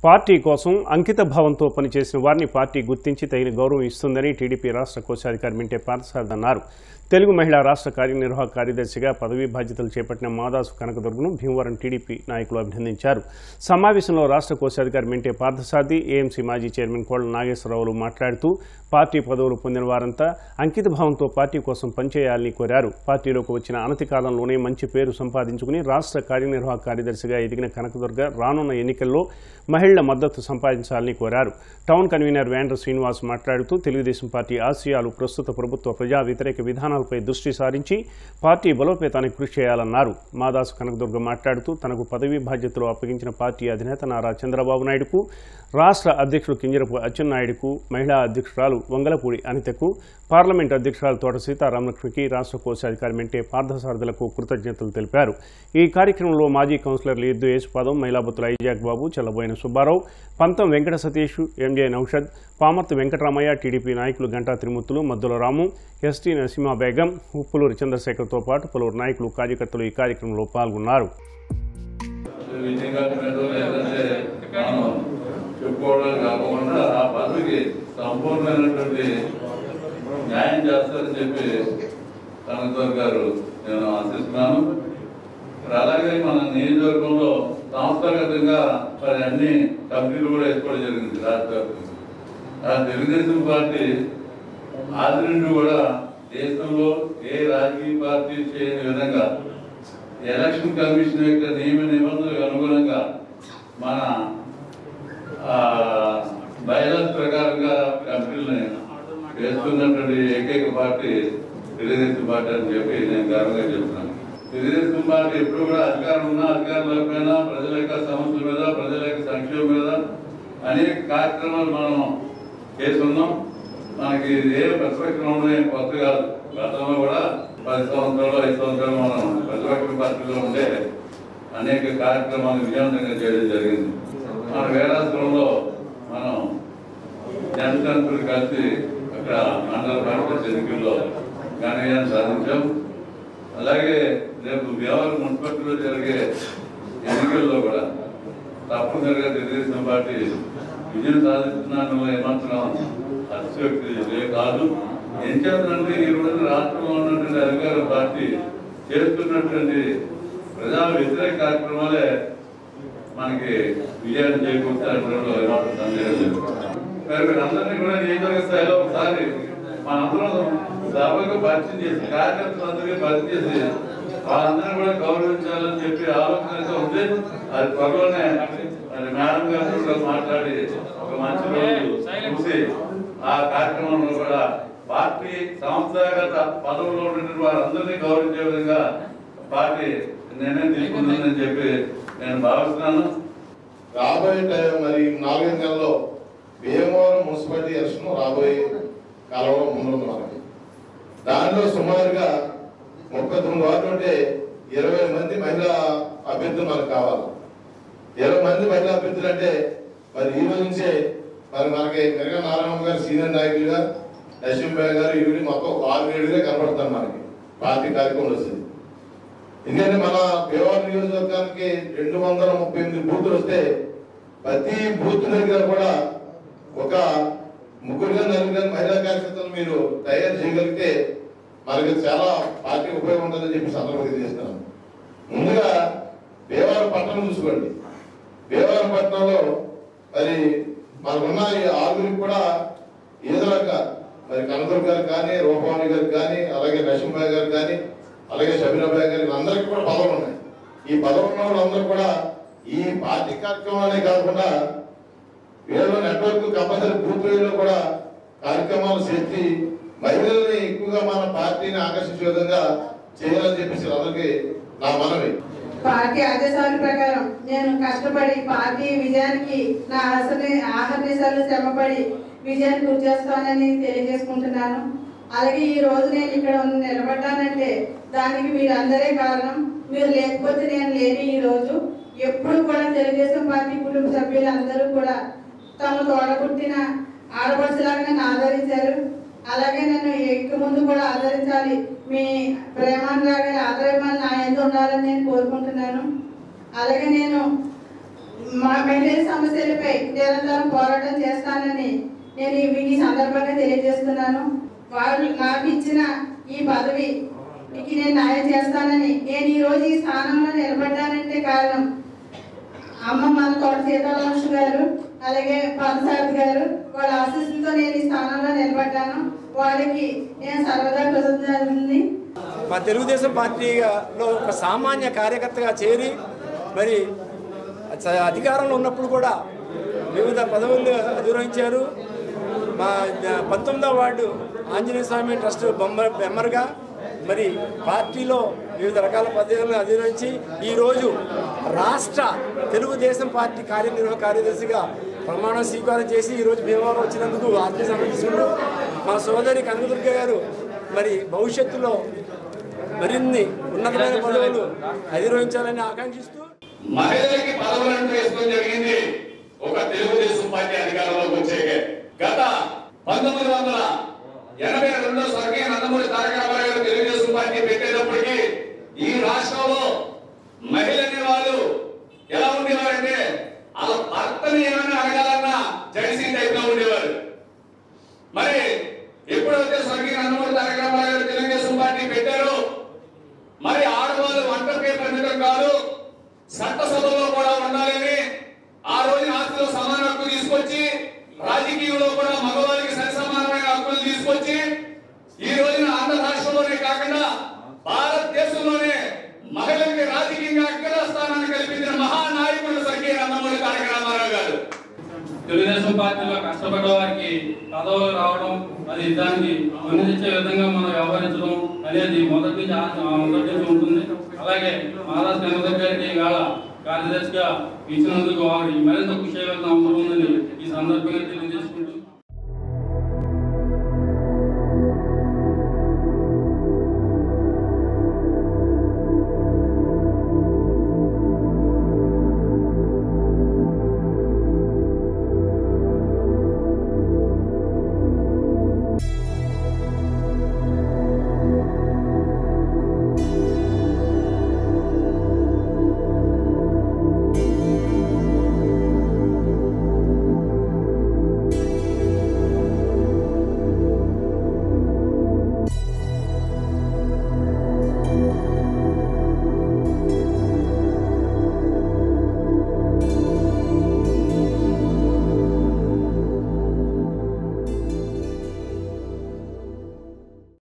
Party కోసం అంకిత భావంతో పనిచేసిన వారిని పార్టీ గుర్తించి తగిన గౌరవం ఇస్తుందని టీడీపీ రాష్ట్ర కోశాధికారి మింటే పార్థసారథి అన్నారు తెలుగు మహిళా రాష్ట్ర కార్యనిర్వాహక కార్యదర్శిగా పదవీ బాధ్యతలు చేపట్టిన మాదాసు కనకదుర్గను భీమవరం టీడీపీ నాయకులు అభినందించారు సమావేశంలో రాష్ట్ర కోశాధికారి మింటే పార్థసారథి ఏఎంసీ మాజీ చైర్మన్ కోళ్ల నాగేశ్వరరావులు మాట్లాడుతూ పార్టీ పదవులు పొందిన వారంతా అంకిత భావంతో పార్టీ కోసం పనిచేయాలని కోరారు పార్టీలోకి వచ్చిన అనతి కాలంలోనే మంచి పేరు సంపాదించుకుని రాష్ట్ర కార్యనిర్వాహక కార్యదర్శిగా ఎదిగిన కనకదుర్గ రానున్న ఎన్నికల్లో మహిళల మద్దతు సంపాదించాలని కోరారు టౌన్ కన్వీనర్ వేండ్ర శ్రీనివాస్ మాట్లాడుతూ తెలుగుదేశం పార్టీ ఆశయాలు ప్రస్తుత ప్రభుత్వ ప్రజా వ్యతిరేక విధానాలపై దృష్టి సారించి పార్టీ బలోపేతానికి కృషి చేయాలన్నారు మాదాసు కనకదుర్గ మాట్లాడుతూ తనకు పదవీ బాధ్యతలు అప్పగించిన పార్టీ అధినేత నారా చంద్రబాబు నాయుడుకు రాష్ట్ర అధ్యక్షుడు కింజరపు అచ్చెన్నాయుడుకు మహిళా అధ్యక్షురాలు వంగలపూడి అనితకు పార్లమెంట్ అధ్యక్షురాలు తోట సీతారామలక్ష్మికి రాష్ట్ర కోశాధికారి మెంటే పార్థసారథులకు కృతజ్ఞతలు తెలిపారు ఈ కార్యక్రమంలో మాజీ కౌన్సిలర్లు Eddu Yesupadam Mahilabattula Isaac Babu Challaboina Subbarao Pantham Venkata Satish MJ Naushad Pamarthi Venkataramaiah TDP నాయకులు గంటా త్రిమూర్తులు మద్దుల రాము ఎస్టీ నరసింహ బేగం ఉప్పులూరి చంద్రశేఖర్తో పాటు పలువురు నాయకులు కార్యకర్తలు ఈ కార్యక్రమంలో పాల్గొన్నారు విజయంగా లేదంటే మనం చెప్పుకోవడం కాకుండా ఆ పదవికి సంపూర్ణమైనటువంటి న్యాయం చేస్తారని చెప్పి కనకర్ గారు నేను ఆశిస్తున్నాను మరి అలాగే మన నియోజకవర్గంలో సంస్థాగతంగా మరి అన్ని కమిటీలు కూడా వేసుకోవడం జరిగింది రాష్ట్ర వ్యాప్తంగా. ఆ తెలుగుదేశం పార్టీ ఆది నుండి కూడా దేశంలో ఏ రాజకీయ పార్టీ చేయని విధంగా ఎలక్షన్ కమిషన్ యొక్క నియమ నిబంధనలకు అనుగుణంగా మన బయలాస్ ప్రకారంగా కంపెనీలని వేస్తున్నటువంటి ఏకైక పార్టీ తెలుగుదేశం పార్టీ అని చెప్పి నేను గర్వంగా చెప్తున్నాను తెలుగుదేశం పార్టీ ఎప్పుడు కూడా అధికారం ఉన్నా అధికారం లేకపోయినా ప్రజల యొక్క సమస్యల మీద ప్రజల యొక్క సంక్షేమం మీద అనేక కార్యక్రమాలు మనం చేస్తున్నాం మనకి ఏ ప్రతిపక్షం ఉండడం కొత్త కాదు గతంలో కూడా పది సంవత్సరాలు ఐదు సంవత్సరాలు మనం ప్రతిపక్ష పార్టీలో ఉండే అనేక కార్యక్రమాలు విజయవంతంగా చేయడం జరిగింది మన వేరాశ్రంలో మనం జనసంతులు కలిసి అక్కడ మండల పరిషత్ ఎన్నికల్లో ఘనవిజయాన్ని సాధించాం అలాగే రేపు వ్యవహారం మున్సిపాలిటీలో జరిగే ఎన్నికల్లో కూడా తప్పనిసరిగా తెలుగుదేశం పార్టీ విజయం సాధిస్తున్నాను ఏమాత్రం అతిశక్తి లే కాదు ఏం చేస్తారంటే ఈ రోజు రాష్ట్రంలో ఉన్నటువంటి అధికార పార్టీ చేస్తున్నటువంటి ప్రజా వ్యతిరేక కార్యక్రమాలే మనకి విజయాన్ని చేకూర్చాలంటే ఏమాత్రం సందేహం లేదు మరి మీరందరినీ కూడా నియోజకవర్గ స్థాయిలో ఒకసారి మనందరం సభకు పరిచయం చేసి కార్యకర్తలందరికీ పరిచయం చేసి వాళ్ళందరినీ కూడా గౌరవించాలని చెప్పి ఆలోచన అయితే ఉంది అది త్వరలోనే మరి మేడం గారితో కూడా మాట్లాడి ఒక మంచి రోజు చూసి ఆ కార్యక్రమంలో కూడా పార్టీ సంస్థాగత పదవుల్లో ఉన్నటువంటి వారందరినీ గౌరవించే విధంగా పార్టీ నిర్ణయం తీసుకుంటుందని చెప్పి నేను భావిస్తున్నాను రాబోయే టైం మరి నాలుగైదు నెలల్లో భీమవరం మున్సిపాలిటీ ఎలక్షన్ రాబోయే కాలంలో ముందుంది మనకి దానిలో సుమారుగా ముప్పై తొమ్మిది వార్డులు ఉంటే ఇరవై మంది మహిళా అభ్యర్థులు మనకు కావాలి ఇరవై మంది మహిళా అభ్యర్థులు అంటే మరి ఈ రోజు నుంచే మరి మనకి మెరగ నారాయణ గారు సీనియర్ నాయకులుగా నరసింహయ్య గారు ఈవిడి మొత్తం ఒక ఆరు ఏడుగా కనపడతారు మనకి పార్టీ కార్యక్రమం వచ్చింది ఎందుకంటే మన భీమవరం నియోజకవర్గానికి రెండు వందల ముప్పై ఎనిమిది బూతులు వస్తే ప్రతి బూత్ దగ్గర కూడా ఒక ముగ్గురుగా నలుగురు మహిళా కార్యకర్తలు మీరు తయారు చేయగలిగితే మనకి చాలా పార్టీ ఉపయోగం ఉంటుందని చెప్పి సందర్భంగా తెలియజేస్తున్నాను ముందుగా భీమవరం పట్టణం చూసుకోండి భీమవరం పట్టణంలో మరి మనకున్న ఈ ఆరుగురికి కూడా ఏదో రక మరి కనదుర్ గారు కానీ రూపవాణి గారు కానీ అలాగే నరసింహయ్య గారు కానీ అలాగే షబీరాబాయ్ గారు అందరికీ కూడా పదవులు ఉన్నాయి ఈ పదవులు ఉన్న వాళ్ళందరూ కూడా ఈ పార్టీ కార్యక్రమాలే కాకుండా వీళ్ళు నెట్వర్క్ కంపల్సరీ బూత్ లో కూడా కార్యక్రమాలు చేసి మహిళల్ని ఎక్కువగా మన పార్టీని ఆకర్షించే విధంగా చేయాలని చెప్పేసి అందరికీ నా మనవి పార్టీ ఆదేశాల ప్రకారం నేను కష్టపడి పార్టీ విజయానికి నా ఆసని ఆహర్నిశాలు శ్రమపడి విజయాన్ని కృషి చేస్తానని తెలియజేసుకుంటున్నాను అలాగే ఈ రోజు నేను ఇక్కడ ఉన్న- నిలబడ్డానంటే దానికి మీరందరే కారణం మీరు లేకపోతే నేను లేని ఈ రోజు ఎప్పుడు కూడా తెలుగుదేశం పార్టీ కుటుంబ సభ్యులందరూ కూడా తమ తోడబుట్టిన ఆడపడుచులాగా నన్ను ఆదరించారు అలాగే నన్ను ఇక ముందు కూడా ఆదరించాలి మీ ప్రేమానురాగాలు ఆదరణ నా ఎందు ఉండాలని నేను కోరుకుంటున్నాను అలాగే నేను మా మహిళల సమస్యలపై నిరంతరం పోరాటం చేస్తానని నేను ఈ ఈ సందర్భంగా తెలియజేస్తున్నాను వారు నాకు ఇచ్చిన ఈ పదవి మీకు నేను న్యాయం చేస్తానని నేను ఈ రోజు ఈ స్థానంలో నిలబడ్డానంటే కారణం అమ్మ మన తోట సీతారామకృష్ణ గారు అలాగే పాదసారథి గారు వాళ్ళ ఆశీస్సులతో నేను ఈ స్థానంలో నిలబడ్డాను వాళ్ళకి నేను సర్వదా కృతజ్ఞతని మా తెలుగుదేశం పార్టీలో ఒక సామాన్య కార్యకర్తగా చేరి మరి చ- అధికారంలో ఉన్నప్పుడు కూడా వివిధ పదవులు అధిరోహించారు మా ద- పంతొమ్మిదవ వార్డు ఆంజనేయ స్వామి ట్రస్ట్ బొమ్మ బెమ్మర్గా మరి పార్టీలో వివిధ రకాల పదవులను అధిరోహించి ఈరోజు రాష్ట్ర తెలుగుదేశం పార్టీ కార్యనిర్వాహక కార్యదర్శిగా ప్రమాణ స్వీకారం చేసి ఈరోజు భీమవరం వచ్చినందుకు ఆత్మీయ సమర్థిస్తున్నారు మా సోదరి కనకదుర్గ గారు మరి భవిష్యత్తులో మరిన్ని ఉన్నతమైన పదవులు అధిరోహించాలని ఆకాంక్షిస్తూ మహిళలకి పదవులను వేసుకోవడం జరిగింది ఒక తెలుగుదేశం పార్టీ అధికారంలోకి వచ్చాక గత పంతొమ్మిది వందల ఎనభై రెండులో స్వర్గీయ నందమూరి తారక రామారావు గారు తెలుగుదేశం పార్టీ పెట్టేటప్పటికి ఈ రాష్ట్రంలో మహిళని వాళ్ళు ఎలా ఉండేవారంటే వాళ్ళ భర్తని ఏమైనా అడగాలన్నా జడిసి టైప్ లో ఉండేవారు మరి ఎప్పుడైతే స్వర్గీయ నందమూరి తారక రామారావు గారు తెలుగుదేశం పార్టీ పెట్టారో మరి ఆడవాళ్ళు వంటకే పరిమితం కాదు చట్టసభలో కూడా ఉండాలని ఆ రోజు ఆస్తిలో సమాన హక్కు తీసుకొచ్చి రాజకీయంలో కూడా మగవారికి సరిసమానమైన హక్కులు తీసుకొచ్చి ఈ రోజున ఆంధ్ర రాష్ట్రంలోనే కాకుండా భారతదేశంలోనే మహిళలకి రాజకీయంగా అగ్రస్థానాన్ని కల్పించిన మహానాయకుడు స్వర్గీయ నందమూరి తారక రామారావు గారు తెలుగుదేశం పార్టీలో కష్టపడ్డ వారికి పదవులు రావడం అది దానికి అనుమతించే విధంగా మనం వ్యవహరించడం అనేది మొదటి నుంచి ఆ- ఆ మొదటి నుంచి ఉంటుంది అలాగే మహారాజ్ కనకదర్ గారికి ఇవాళ కార్యదర్శిగా ఇచ్చినందుకు వారి మరింత కృషి చేయవలసిన అవసరం ఉందని ఈ సందర్భంగా తెలియజేసుకుంటున్నాను